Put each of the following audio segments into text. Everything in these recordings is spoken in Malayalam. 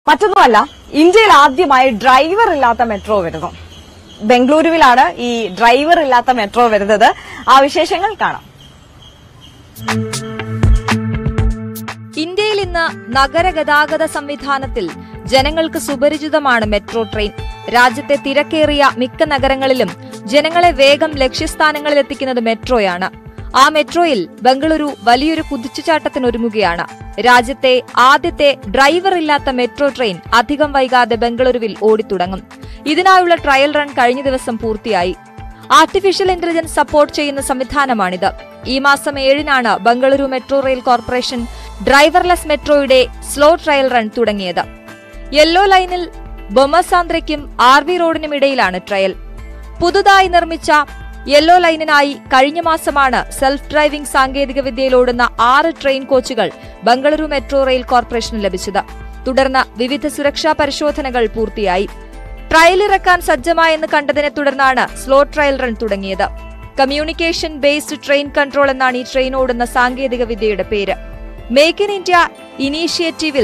മറ്റൊന്നുമല്ല ഇന്ത്യയിൽ ആദ്യമായി ഡ്രൈവർ ഇല്ലാത്ത മെട്രോ വരുന്നു ബംഗളൂരുവിലാണ് ഈ ഡ്രൈവർ ഇല്ലാത്ത മെട്രോ വരുന്നത് ആ വിശേഷങ്ങൾ കാണാം ഇന്ത്യയിൽ ഇന്ന് നഗരഗതാഗത സംവിധാനത്തിൽ ജനങ്ങൾക്ക് സുപരിചിതമാണ് മെട്രോ ട്രെയിൻ രാജ്യത്തെ തിരക്കേറിയ മിക്ക നഗരങ്ങളിലും ജനങ്ങളെ വേഗം ലക്ഷ്യസ്ഥാനങ്ങളിൽ എത്തിക്കുന്നത് മെട്രോയാണ് ആ മെട്രോയിൽ ബംഗളൂരു വലിയൊരു കുതിച്ചുചാട്ടത്തിനൊരുങ്ങുകയാണ് രാജ്യത്തെ ആദ്യത്തെ ഡ്രൈവർ ഇല്ലാത്ത മെട്രോ ട്രെയിൻ അധികം വൈകാതെ ബംഗളൂരുവിൽ ഓടിത്തുടങ്ങും ഇതിനായുള്ള ട്രയൽ റൺ കഴിഞ്ഞ ദിവസം പൂർത്തിയായി ആർട്ടിഫിഷ്യൽ ഇന്റലിജൻസ് സപ്പോർട്ട് ചെയ്യുന്ന സംവിധാനമാണിത് ഈ മാസം ഏഴിനാണ് Bengaluru metro rail corporation driverless മെട്രോയുടെ സ്ലോ ട്രയൽ റൺ തുടങ്ങിയത് യെല്ലോ ലൈനിൽ ബൊമസാന്ദ്രയ്ക്കും ആർ വി റോഡിനും ഇടയിലാണ് ട്രയൽ പുതുതായി നിർമ്മിച്ച യെല്ലോ ലൈനിനായി കഴിഞ്ഞ മാസമാണ് സെൽഫ് ഡ്രൈവിംഗ് സാങ്കേതിക വിദ്യയിലോടുന്ന ആറ് ട്രെയിൻ കോച്ചുകൾ ബംഗളൂരു മെട്രോ റെയിൽ കോർപ്പറേഷന് ലഭിച്ചത് തുടർന്ന് വിവിധ സുരക്ഷാ പരിശോധനകൾ പൂർത്തിയായി ട്രയൽ ഇറക്കാൻ സജ്ജമായെന്ന് കണ്ടതിനെ തുടർന്നാണ് സ്ലോ ട്രയൽ റൺ തുടങ്ങിയത് കമ്മ്യൂണിക്കേഷൻ ബേസ്ഡ് ട്രെയിൻ കൺട്രോൾ എന്നാണ് ഈ ട്രെയിൻ ഓടുന്ന സാങ്കേതിക വിദ്യയുടെ പേര് മേക്ക് ഇൻ ഇന്ത്യ ഇനീഷ്യേറ്റീവിൽ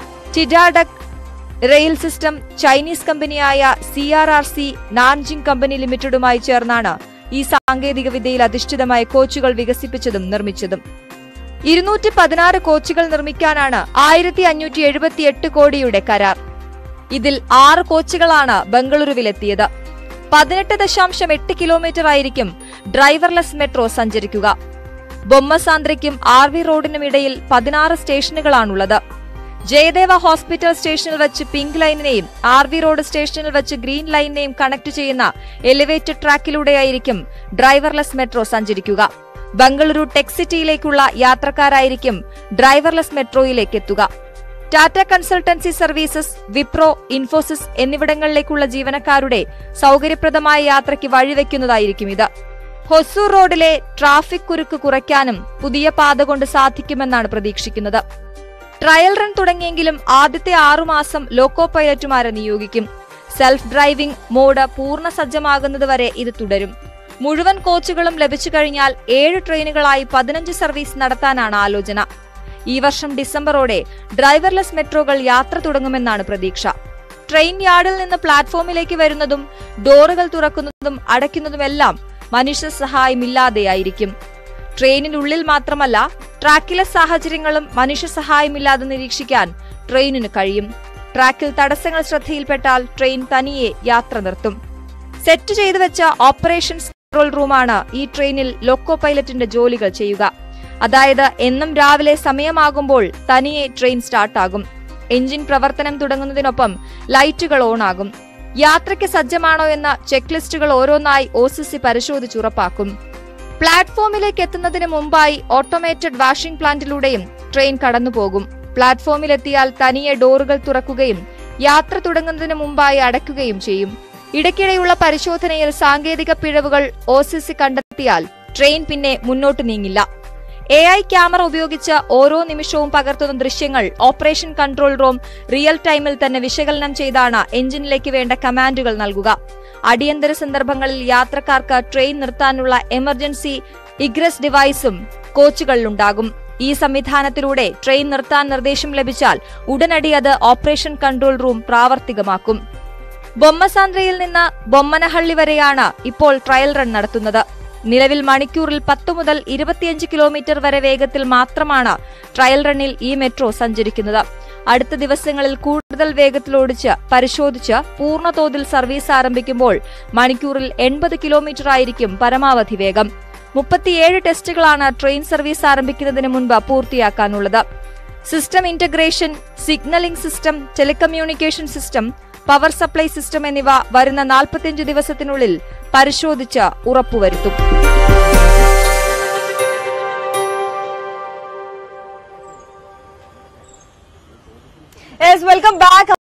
ടിഡാഡക് റെയിൽ സിസ്റ്റം ചൈനീസ് കമ്പനിയായ C R R C Nanjing company ലിമിറ്റഡുമായി ചേർന്നാണ് ഈ സാങ്കേതിക വിദ്യയിൽ അധിഷ്ഠിതമായ കോച്ചുകൾ വികസിപ്പിച്ചതും നിർമ്മിച്ചതും ഇരുന്നൂറ്റി പതിനാറ് കോച്ചുകൾ നിർമ്മിക്കാനാണ് ആയിരത്തി അഞ്ഞൂറ്റി എഴുപത്തിയെട്ട് കോടിയുടെ കരാർ ഇതിൽ ആറ് കോച്ചുകളാണ് ബംഗളൂരുവിലെത്തിയത് പതിനെട്ട് ദശാംശം എട്ട് കിലോമീറ്റർ ആയിരിക്കും ഡ്രൈവർലെസ് മെട്രോ സഞ്ചരിക്കുക ബൊമ്മസാന്ദ്രയ്ക്കും ആർ വി റോഡിനും ഇടയിൽ പതിനാറ് സ്റ്റേഷനുകളാണുള്ളത് ജയദേവ ഹോസ്പിറ്റൽ സ്റ്റേഷനിൽ വെച്ച് പിങ്ക് ലൈനിനെയും ആർ വി റോഡ് സ്റ്റേഷനിൽ വെച്ച് ഗ്രീൻ ലൈനിനെയും കണക്ട് ചെയ്യുന്ന എലിവേറ്റഡ് ട്രാക്കിലൂടെയായിരിക്കും ഡ്രൈവർലെസ് മെട്രോ സഞ്ചരിക്കുക ബംഗളൂരു ടെക് സിറ്റിയിലേക്കുള്ള യാത്രക്കാരായിരിക്കും ഡ്രൈവർലെസ് മെട്രോയിലേക്ക് എത്തുക ടാറ്റ കൺസൾട്ടൻസി സർവീസസ് വിപ്രോ ഇൻഫോസിസ് എന്നിവിടങ്ങളിലേക്കുള്ള ജീവനക്കാരുടെ സൗകര്യപ്രദമായ യാത്രയ്ക്ക് വഴിവെക്കുന്നതായിരിക്കും ഇത് ഹൊസൂർ റോഡിലെ ട്രാഫിക് കുരുക്ക് കുറയ്ക്കാനും പുതിയ പാത കൊണ്ട് സാധിക്കുമെന്നാണ് പ്രതീക്ഷിക്കുന്നത് ട്രയൽ റൺ തുടങ്ങിയെങ്കിലും ആദ്യത്തെ ആറുമാസം ലോക്കോ പൈലറ്റുമാരെ നിയോഗിക്കും സെൽഫ് ഡ്രൈവിംഗ് മോഡ് പൂർണ്ണ സജ്ജമാകുന്നതുവരെ ഇത് തുടരും മുഴുവൻ കോച്ചുകളും ലഭിച്ചു കഴിഞ്ഞാൽ ഏഴ് ട്രെയിനുകളായി പതിനഞ്ച് സർവീസ് നടത്താനാണ് ആലോചന ഈ വർഷം ഡിസംബറോടെ ഡ്രൈവർലെസ് മെട്രോകൾ യാത്ര തുടങ്ങുമെന്നാണ് പ്രതീക്ഷ ട്രെയിൻ യാർഡിൽ നിന്ന് പ്ലാറ്റ്ഫോമിലേക്ക് വരുന്നതും ഡോറുകൾ തുറക്കുന്നതും അടയ്ക്കുന്നതുമെല്ലാം മനുഷ്യ സഹായമില്ലാതെയായിരിക്കും ട്രെയിനിനുള്ളിൽ മാത്രമല്ല ട്രാക്കിലെ സാഹചര്യങ്ങളും മനുഷ്യ സഹായമില്ലാതെ നിരീക്ഷിക്കാൻ ട്രെയിനിന് കഴിയും ട്രാക്കിൽ തടസ്സങ്ങൾ ശ്രദ്ധയിൽപ്പെട്ടാൽ ട്രെയിൻ തനിയെ യാത്ര നിർത്തും സെറ്റ് ചെയ്തു വെച്ച ഓപ്പറേഷൻസ് കൺട്രോൾ റൂമാണ് ഈ ട്രെയിനിൽ ലോക്കോ പൈലറ്റിന്റെ ജോലികൾ ചെയ്യുക അതായത് എന്നും രാവിലെ സമയമാകുമ്പോൾ തനിയെ ട്രെയിൻ സ്റ്റാർട്ടാകും എഞ്ചിൻ പ്രവർത്തനം തുടങ്ങുന്നതിനൊപ്പം ലൈറ്റുകൾ ഓണാകും യാത്രയ്ക്ക് സജ്ജമാണോ എന്ന ചെക്ക് ലിസ്റ്റുകൾ ഓരോന്നായി ഒ സി സി പരിശോധിച്ചുറപ്പാക്കും പ്ലാറ്റ്ഫോമിലേക്ക് എത്തുന്നതിന് മുമ്പായി ഓട്ടോമേറ്റഡ് വാഷിംഗ് പ്ലാന്റിലൂടെയും ട്രെയിൻ കടന്നുപോകും പ്ലാറ്റ്ഫോമിലെത്തിയാൽ തനിയെ ഡോറുകൾ തുറക്കുകയും യാത്ര തുടങ്ങുന്നതിന് മുമ്പായി അടയ്ക്കുകയും ചെയ്യും ഇടയ്ക്കിടെയുള്ള പരിശോധനയിൽ സാങ്കേതിക പിഴവുകൾ ഒ സി സി കണ്ടെത്തിയാൽ ട്രെയിൻ പിന്നെ മുന്നോട്ട് നീങ്ങില്ല എ ഐ ക്യാമറ ഉപയോഗിച്ച് ഓരോ നിമിഷവും പകർത്തുന്ന ദൃശ്യങ്ങൾ ഓപ്പറേഷൻ കൺട്രോൾ റൂം റിയൽ ടൈമിൽ തന്നെ വിശകലനം ചെയ്താണ് എഞ്ചിനിലേക്ക് വേണ്ട കമാൻഡുകൾ നൽകുക അടിയന്തര സന്ദർഭങ്ങളിൽ യാത്രക്കാർക്ക് ട്രെയിൻ നിർത്താനുള്ള എമർജൻസി ഇഗ്രസ് ഡിവൈസും കോച്ചുകളിലുണ്ടാകും ഈ സംവിധാനത്തിലൂടെ ട്രെയിൻ നിർത്താൻ നിർദ്ദേശം ലഭിച്ചാൽ ഉടനടി അത് ഓപ്പറേഷൻ കൺട്രോൾ റൂം പ്രാവർത്തികമാക്കും ബൊമ്മസാന്ദ്രയിൽ നിന്ന് ബൊമ്മനഹള്ളി വരെയാണ് ഇപ്പോൾ ട്രയൽ റൺ നടത്തുന്നത് നിലവിൽ മണിക്കൂറിൽ പത്ത് മുതൽ ഇരുപത്തിയഞ്ച് കിലോമീറ്റർ വരെ വേഗത്തിൽ മാത്രമാണ് ട്രയൽ റണ്ണിൽ ഈ മെട്രോ സഞ്ചരിക്കുന്നത് അടുത്ത ദിവസങ്ങളിൽ കൂടുതൽ വേഗത്തിൽ ഓടിച്ച് പരിശോധിച്ച് പൂർണ്ണതോതിൽ സർവീസ് ആരംഭിക്കുമ്പോൾ മണിക്കൂറിൽ എൺപത് കിലോമീറ്റർ ആയിരിക്കും പരമാവധി വേഗം മുപ്പത്തിയേഴ് ടെസ്റ്റുകളാണ് ട്രെയിൻ സർവീസ് ആരംഭിക്കുന്നതിന് മുൻപ് പൂർത്തിയാക്കാനുള്ളത് system integration signalling system telecommunication system power supply system എന്നിവ വരുന്ന നാൽപ്പത്തിയഞ്ച് ദിവസത്തിനുള്ളിൽ പരിശോധിച്ച് ഉറപ്പുവരുത്തും വെൽക്കം ബാക്ക്